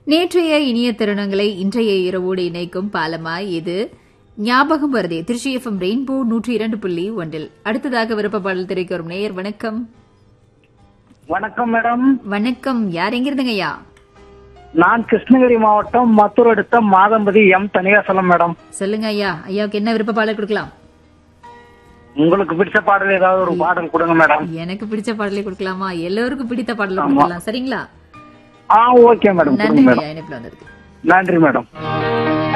நேற்றைய இனிய தருணங்களை இன்றைய இரவோடு இணைக்கும் பாலமாய் இது ஞாபகம் வருதே திருச்சி எஃப்எம் ரெயின்போ நூற்றி இரண்டு புள்ளி ஒன்றில் அடுத்ததாக விருப்ப பாடல் திரைக்கு வரும் நேயர் வணக்கம் வணக்கம் மேடம் வணக்கம் யார் எங்கிருந்துங்க ஐயா நான் கிருஷ்ணகிரி மாவட்டம் மத்தூர் அடுத்த மாதம்பதி எம் தனிகாசலம் மேடம் சொல்லுங்க ஐயா ஐயாவுக்கு என்ன விருப்ப பாடல் கொடுக்கலாம் உங்களுக்கு பிடிச்ச பாடல் ஏதாவது ஒரு பாடல் கொடுங்க மேடம் எனக்கு பிடிச்ச பாடலை கொடுக்கலாமா எல்லோருக்கும் பிடித்த பாடலை கொடுக்கலாம் சரிங்களா ஆ ஓகே மேடம் கொடுங்க நன்றி மேடம் ஐயா இணைப்பில் வந்ததுக்கு நன்றி மேடம்